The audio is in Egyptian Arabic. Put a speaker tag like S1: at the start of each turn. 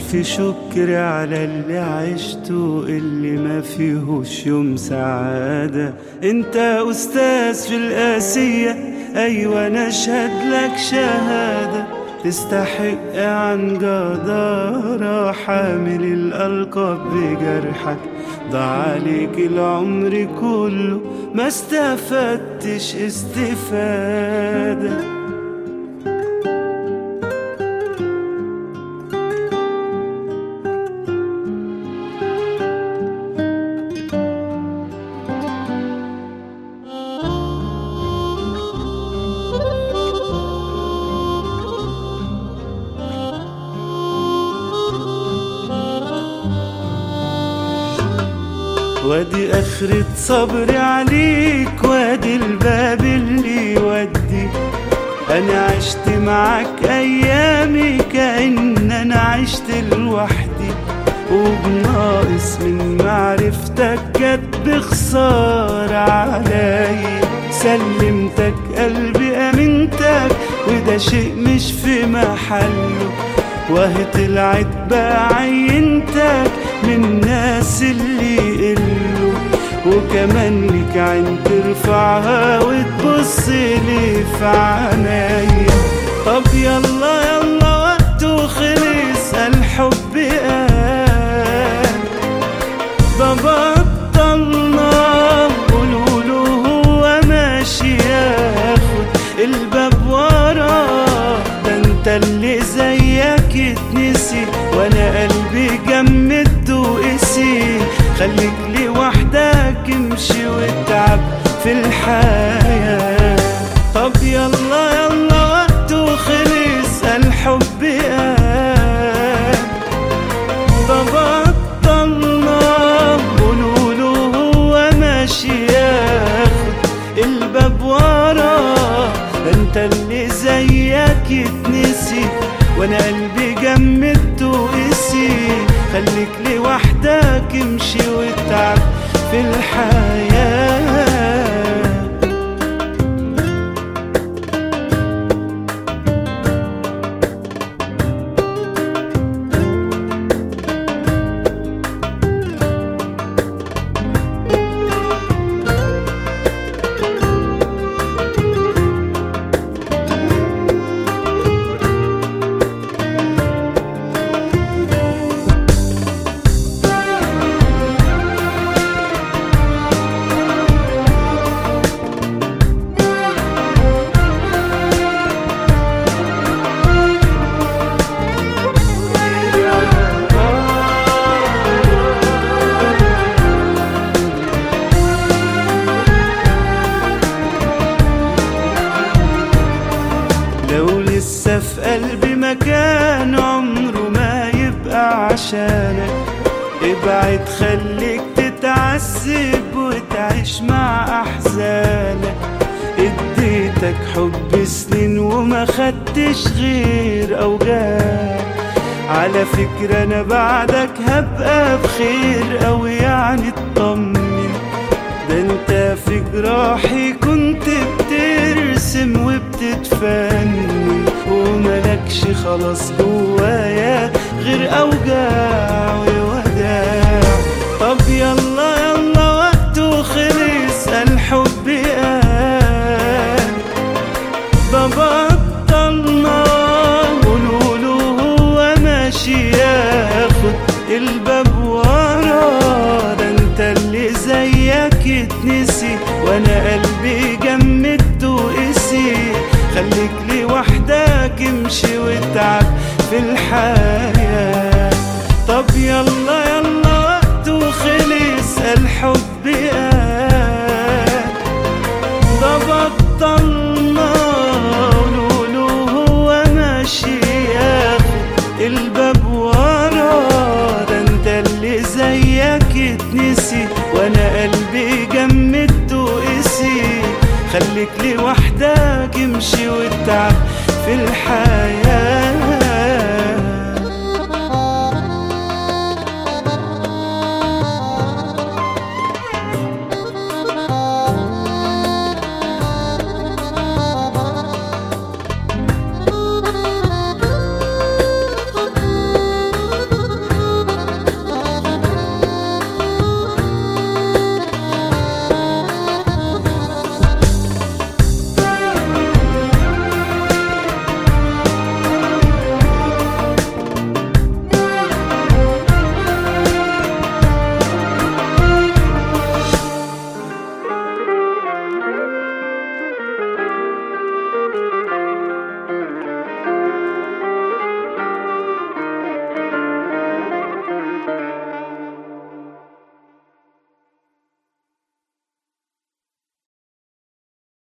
S1: ألف شكر على اللي عشته اللي ما فيهوش يوم سعادة انت أستاذ في القاسية أيوة نشهد لك شهادة تستحق عن جدارة حامل الألقاب بجرحك ضاع عليك العمر كله ما استفدتش استفاده وادي اخرة صبري عليك وادي الباب اللي يودي انا عشت معاك ايامي كأن انا عشت لوحدي وبناقص من معرفتك جت بخسارة عليا سلمتك قلبي امنتك وده شيء مش في محله وهي طلعت بقى عينتك من الناس اللي يقلوا وكمان ليك عين ترفعها وتبص لي في عينيا طب يلا يلا وقته خلص الحب قال ده بطلنا قولوا هو ماشي ياخد الباب وراه ده انت اللي زيك اتنسي وانا قلبي جمد وقسي خليك لوحدك امشي واتعب في الحياة طب يلا يلا وقته خلص الحب قال ده بطلنا قولوا هو ماشي ياخد الباب وراه ده انت اللي زيك يتنسي وانا قلبي جمدت وقسي خليك لوحدك امشي واتعب في الحياه لو لسه في قلبي مكان عمره ما يبقى عشانك ابعد خليك تتعذب وتعيش مع احزانك اديتك حب سنين وما خدتش غير اوجاع على فكرة انا بعدك هبقى بخير اوي يعني اطمن ده انت في جراحي كنت بترسم وبتتفنن وملكش خلاص جوايا غير اوجاع ووداع طب يلا يلا وقته خلص الحب قال ده بطلنا قولوا هو ماشي ياخد الباب وراه ده انت اللي زيك اتنسي وانا قلبي جمدت وقسي خليك لوحدك امشي واتعب في الحياة طب يلا يلا وقته خلص الحب قال ده بطلنا قولوا هو ماشي ياخد الباب وراه ده انت اللي زيك اتنسي وانا قلبي جمدت وقسي خليك لوحدك امشي واتعب في الحياه